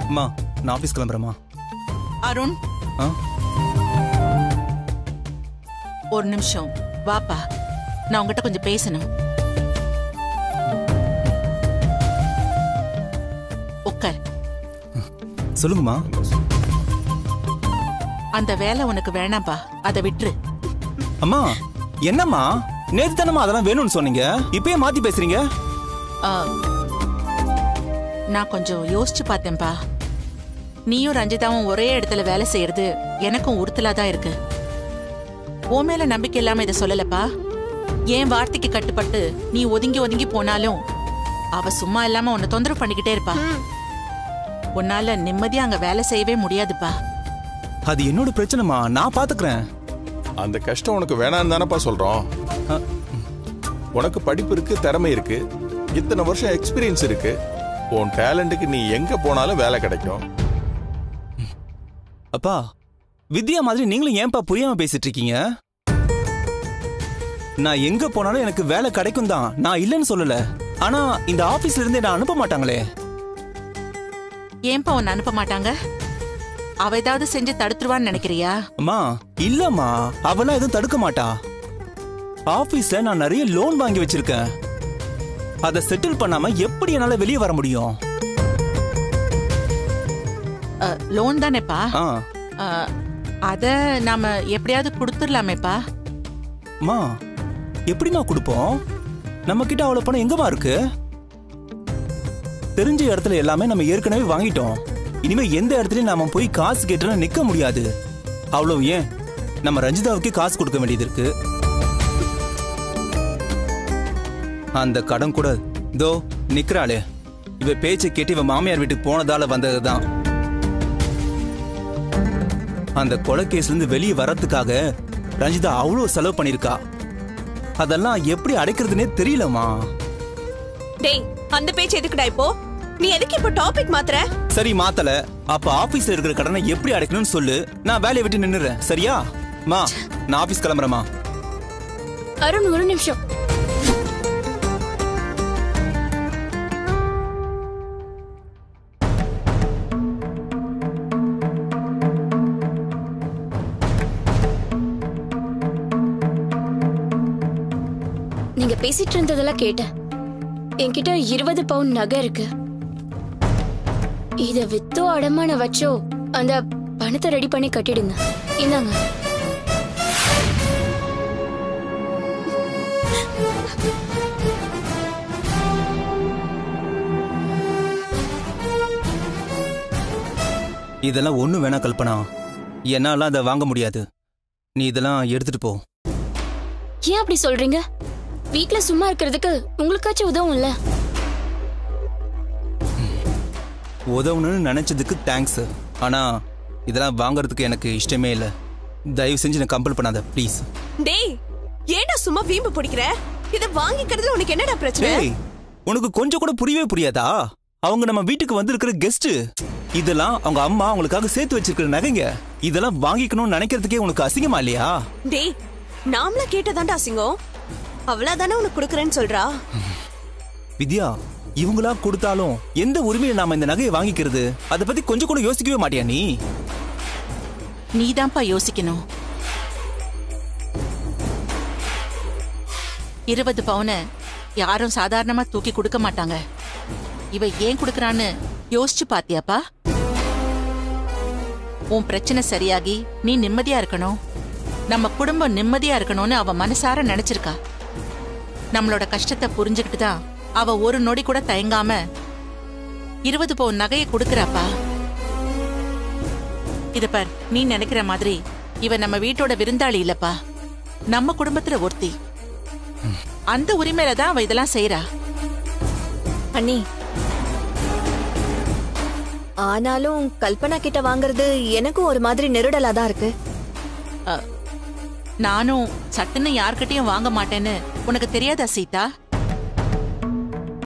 அம்மா நான் ஆஃபீஸ் கிளம்புறேம்மா அருண் ஆ ஒரு நிமிஷம் வாப்பா நான் உங்ககிட்ட கொஞ்சம் பேசணும் உட்கார் சொல்லுங்கம்மா அந்த வேலை உனக்கு வேணாம்பா அதை விட்டுரு அம்மா என்னம்மா நேத்து தானம்மா அதெல்லாம் வேணும்னு சொன்னீங்க இப்பயே மாத்தி பேசுறீங்க ஆ, நான் கொஞ்சம் யோசிச்சு பார்த்தேன்பா நீயும் ரஞ்சிதாவும் ஒரே இடத்துல வேலை செய்யறது எனக்கும் உறுத்தலா தான் இருக்கு உன் மேல நம்பிக்கை இல்லாம இதை சொல்லலப்பா என் வார்த்தைக்கு கட்டுப்பட்டு நீ ஒதுங்கி ஒதுங்கி போனாலும் அவ சும்மா இல்லாம உன்னை தொந்தரவு பண்ணிக்கிட்டே இருப்பா உன்னால நிம்மதியா அங்க வேலை செய்யவே முடியாதுப்பா அது என்னோட பிரச்சனைமா நான் பாத்துக்கிறேன் அந்த கஷ்டம் உனக்கு வேணான்னு தானப்பா சொல்றோம் அ, உனக்கு படிப்பு இருக்கு திறமை இருக்கு இத்தனை வருஷம் எக்ஸ்பீரியன்ஸ் இருக்கு உன் டேலண்ட்டுக்கு நீ எங்க போனாலும் வேலை கிடைக்கும் அப்பா வித்யா மாதிரி நீங்களும் ஏன்பா புரியாம பேசிட்டு இருக்கீங்க நான் எங்க போனாலும் எனக்கு வேலை கிடைக்கும் தான் நான் இல்லைன்னு சொல்லல ஆனா இந்த ஆபீஸ்ல இருந்து என்ன அனுப்ப மாட்டாங்களே ஏன்பா உன்னை அனுப்ப மாட்டாங்க அவ ஏதாவது செஞ்சு தடுத்துருவான்னு நினைக்கிறியா அம்மா இல்லம்மா அவெல்லாம் எதுவும் தடுக்க மாட்டா ஆபீஸ்ல நான் நிறைய லோன் வாங்கி வச்சிருக்கேன் அதை செட்டில் பண்ணாம எப்படி என்னால வெளியே வர முடியும் லோன் தானேப்பா ஆ அஹ், அத நாம எப்படியாவது கொடுத்துடலாமேப்பா அம்மா எப்படிம்மா கொடுப்போம் நம்ம கிட்ட அவ்வளவு பணம் எங்கம்மா இருக்கு தெரிஞ்ச இடத்துல எல்லாமே நம்ம ஏற்கனவே வாங்கிட்டோம் இனிமே எந்த இடத்துலயும் நாம போய் காசு கேட்டாலும் நிக்க முடியாது அவ்வளவு ஏன் நம்ம ரஞ்சிதாவுக்கே காசு கொடுக்க வேண்டியது இருக்கு அந்த கடன் கூட இதோ நிக்கிறாளே இவ பேச்சை கேட்டு இவ மாமியார் வீட்டுக்கு போனதால வந்ததுதான் அந்த கொலை கேஸ்ல இருந்து வெளியே வரதுக்காக ரஞ்சிதா அவ்வளவு செலவு பண்ணிருக்கா அதெல்லாம் எப்படி அடைக்கிறதுனே தெரியலமா டேய் அந்த பேச்சு எதுக்குடா இப்போ நீ எதுக்கு இப்போ டாபிக் மாத்துற சரி மாத்தல அப்ப ஆபீஸ்ல இருக்கிற கடனை எப்படி அடைக்கணும்னு சொல்லு நான் வேலையை விட்டு நின்னுறேன் சரியா மா நான் ஆபீஸ் கிளம்புறேமா அருண் ஒரு நிமிஷம் நீங்க பேசிட்டு இருந்ததெல்லாம் கேட்டேன் என்கிட்ட இருபது பவுன் நகை இருக்கு இத வித்தோ அடமான வச்சோ அந்த பணத்தை ரெடி பண்ணி கட்டிடுங்க இந்தாங்க இதெல்லாம் ஒண்ணு வேணா கல்பனா என்னால அதை வாங்க முடியாது நீ இதெல்லாம் எடுத்துட்டு போ ஏன் அப்படி சொல்றீங்க வீட்ல சும்மா இருக்கிறதுக்கு உங்களுக்காச்சும் உதவும்ல உதவணும்னு நினைச்சதுக்கு தேங்க்ஸ் ஆனா இதெல்லாம் வாங்குறதுக்கு எனக்கு இஷ்டமே இல்லை தயவு செஞ்சு நான் கம்பல் பண்ணாத ப்ளீஸ் டேய் ஏன்டா சும்மா வீம்பு பிடிக்கிற இத வாங்கிக்கிறதுல உனக்கு என்னடா பிரச்சனை டேய் உனக்கு கொஞ்சம் கூட புரியவே புரியாதா அவங்க நம்ம வீட்டுக்கு வந்திருக்கிற கெஸ்ட் இதெல்லாம் அவங்க அம்மா அவங்களுக்காக சேர்த்து வச்சிருக்கிற நகைங்க இதெல்லாம் வாங்கிக்கணும்னு நினைக்கிறதுக்கே உனக்கு அசிங்கமா இல்லையா டேய் நாமளா கேட்டதாண்டா அசிங்கம் அவ்வளவுதானே உனக்கு கொடுக்குறேன்னு சொல்றா வித்யா இவங்களா கொடுத்தாலும் எந்த உரிமையில நாம இந்த நகையை வாங்கிக்கிறது அதை பத்தி கொஞ்சம் கூட யோசிக்கவே மாட்டியா நீ நீதான்ப்பா யோசிக்கணும் இருபது பவுன யாரும் சாதாரணமா தூக்கி கொடுக்க மாட்டாங்க இவ ஏன் கொடுக்கறான்னு யோசிச்சு பாத்தியாப்பா உன் பிரச்சனை சரியாகி நீ நிம்மதியா இருக்கணும் நம்ம குடும்பம் நிம்மதியா இருக்கணும்னு அவ மனசார நினைச்சிருக்கா நம்மளோட கஷ்டத்தை புரிஞ்சுக்கிட்டு தான் அவ ஒரு நொடி கூட தயங்காம இருபது பவுன் நகையை கொடுக்கறாப்பா இத பார் நீ நினைக்கிற மாதிரி இவ நம்ம வீட்டோட விருந்தாளி இல்லப்பா நம்ம குடும்பத்துல ஒருத்தி அந்த உரிமையில தான் அவ இதெல்லாம் செய்யறா அண்ணி ஆனாலும் கல்பனா கிட்ட வாங்குறது எனக்கும் ஒரு மாதிரி நெருடலா தான் இருக்கு நானும் சட்டுன்னு யார்கிட்டயும் வாங்க மாட்டேன்னு உனக்கு தெரியாதா சீதா